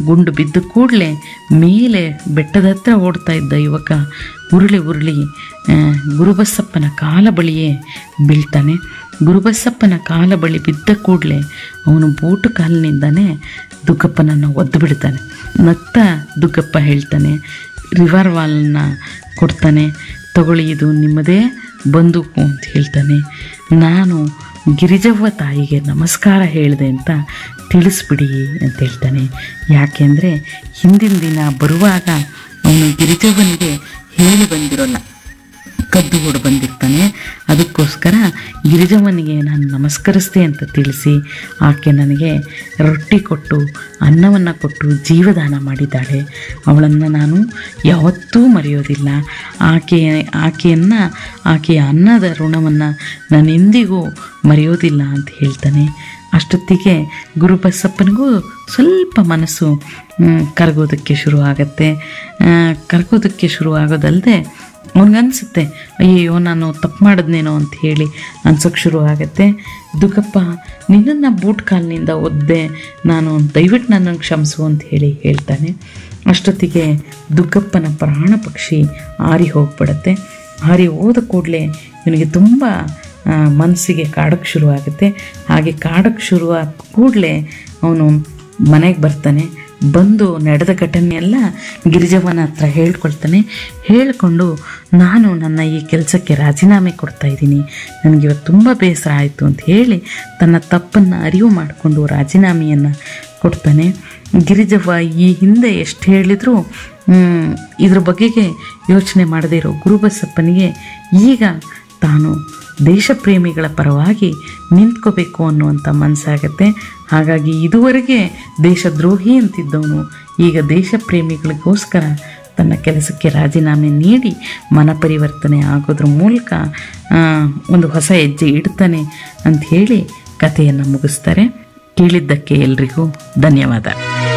ಗುಂಡು ಬಿದ್ದ ಕೂಡಲೇ ಮೇಲೆ ಬೆಟ್ಟದ ಹತ್ರ ಓಡ್ತಾ ಇದ್ದ ಯುವಕ ಉರುಳಿ ಉರುಳಿ ಆ, ಗುರುಬಸಪ್ಪನ ಕಾಲ ಬಳಿಯೇ ಬೀಳ್ತಾನೆ ಗುರುಬಸಪ್ಪನ ಕಾಲ ಬಳಿ ಬಿದ್ದ ಕೂಡಲೇ ಅವನು ಬೂಟು ಕಾಲಿನಿಂದನೇ ದುಗ್ಗಪ್ಪನನ್ನು ಒದ್ದು ಬಿಡ್ತಾನೆ ನಗ್ತ ದುಗ್ಗಪ್ಪ ಹೇಳ್ತಾನೆ ರಿವಾಲ್ವಾಲ್ನ ಕೊಡ್ತಾನೆ ತಗೊಳ್ಳಿ ಇದು ನಿಮ್ಮದೇ ಬಂದೂಕು ಅಂತ ಹೇಳ್ತಾನೆ ನಾನು ಗಿರಿಜವ್ವ ತಾಯಿಗೆ ನಮಸ್ಕಾರ ಹೇಳಿದೆ ಅಂತ ತಿಳಿಸ್ಬಿಡಿ ಅಂತ ಹೇಳ್ತಾನೆ ಯಾಕೆಂದರೆ ಹಿಂದಿನ ದಿನ ಬರುವಾಗ ಅವನು ಗಿರಿಜವ್ವನಿಗೆ ಹೇಳಿ ಬಂದಿರೋಲ್ಲ ಕದ್ದು ಹೊಡು ಬಂದಿರ್ತಾನೆ ಅದಕ್ಕೋಸ್ಕರ ಗಿರಿಜಮ್ಮನಿಗೆ ನಾನು ನಮಸ್ಕರಿಸ್ದೆ ಅಂತ ತಿಳಿಸಿ ಆಕೆ ನನಗೆ ರೊಟ್ಟಿ ಕೊಟ್ಟು ಅನ್ನವನ್ನು ಕೊಟ್ಟು ಜೀವದಾನ ಮಾಡಿದ್ದಾಳೆ ಅವಳನ್ನು ನಾನು ಯಾವತ್ತೂ ಮರೆಯೋದಿಲ್ಲ ಆಕೆ ಆಕೆಯನ್ನು ಆಕೆಯ ಅನ್ನದ ಋಣವನ್ನು ನಾನು ಎಂದಿಗೂ ಮರೆಯೋದಿಲ್ಲ ಅಂತ ಹೇಳ್ತಾನೆ ಅಷ್ಟೊತ್ತಿಗೆ ಗುರುಬಸಪ್ಪನಿಗೂ ಸ್ವಲ್ಪ ಮನಸ್ಸು ಮ್, ಕರಗೋದಕ್ಕೆ ಶುರು ಆಗತ್ತೆ ಆ, ಕರಗೋದಕ್ಕೆ ಶುರು ಆಗೋದಲ್ಲದೆ ಅವನಿಗನ್ಸುತ್ತೆ ಅಯ್ಯಯ್ಯೋ ನಾನು ತಪ್ಪು ಮಾಡಿದ್ನೇನೋ ಅಂತ ಹೇಳಿ ಅನ್ಸೋಕ್ಕೆ ಶುರು ಆಗುತ್ತೆ ದುಗ್ಗಪ್ಪ ನಿನ್ನನ್ನು ಬೂಟ್ ಕಾಲಿನಿಂದ ಒದ್ದೆ ನಾನು ದಯವಿಟ್ಟು ನನ್ನನ್ನು ಕ್ಷಮಿಸು ಅಂತ ಹೇಳಿ ಹೇಳ್ತಾನೆ ಅಷ್ಟೊತ್ತಿಗೆ ದುಗ್ಗಪ್ಪನ ಪ್ರಾಣ ಪಕ್ಷಿ ಆರಿ ಹೋಗ್ಬಿಡತ್ತೆ ಆರಿ ಹೋದ ಕೂಡಲೇ ಇವನಿಗೆ ತುಂಬ ಆ, ಮನಸ್ಸಿಗೆ ಕಾಡೋಕ್ಕೆ ಶುರು ಆಗುತ್ತೆ ಹಾಗೆ ಕಾಡೋಕ್ಕೆ ಶುರುವ ಕೂಡಲೇ ಅವನು ಮನೆಗೆ ಬರ್ತಾನೆ ಬಂದು ನಡೆದ ಘಟನೆಯೆಲ್ಲ ಗಿರಿಜವ್ವನ ಹತ್ರ ಹೇಳ್ಕೊಳ್ತಾನೆ ಹೇಳಿಕೊಂಡು ನಾನು ನನ್ನ ಈ ಕೆಲಸಕ್ಕೆ ರಾಜೀನಾಮೆ ಕೊಡ್ತಾ ಇದ್ದೀನಿ ನನಗೆ ಇವತ್ತು ತುಂಬ ಬೇಸರ ಆಯಿತು ಅಂತ ಹೇಳಿ ತನ್ನ ತಪ್ಪನ್ನು ಅರಿವು ಮಾಡಿಕೊಂಡು ರಾಜೀನಾಮೆಯನ್ನು ಕೊಡ್ತಾನೆ ಗಿರಿಜವ್ವ ಈ ಹಿಂದೆ ಎಷ್ಟು ಹೇಳಿದರೂ ಮ್, ಇದ್ರ ಬಗೆಗೆ ಯೋಚನೆ ಮಾಡದೇ ಇರೋ ಗುರುಬಸಪ್ಪನಿಗೆ ಈಗ ತಾನು ದೇಶ ಪ್ರೇಮಿಗಳ ಪರವಾಗಿ ನಿಂತ್ಕೋಬೇಕು ಅನ್ನುವಂಥ ಮನಸ್ಸಾಗತ್ತೆ ಹಾಗಾಗಿ ಇದುವರೆಗೆ ದೇಶದ್ರೋಹಿ ಅಂತಿದ್ದವನು ಈಗ ದೇಶ ಪ್ರೇಮಿಗಳಿಗೋಸ್ಕರ ತನ್ನ ಕೆಲಸಕ್ಕೆ ರಾಜೀನಾಮೆ ನೀಡಿ ಮನ ಪರಿವರ್ತನೆ ಆಗೋದ್ರ ಮೂಲಕ ಆ, ಒಂದು ಹೊಸ ಹೆಜ್ಜೆ ಇಡ್ತಾನೆ ಅಂತ ಹೇಳಿ ಕಥೆಯನ್ನು ಮುಗಿಸ್ತಾರೆ ಕೇಳಿದ್ದಕ್ಕೆ ಎಲ್ರಿಗೂ ಧನ್ಯವಾದ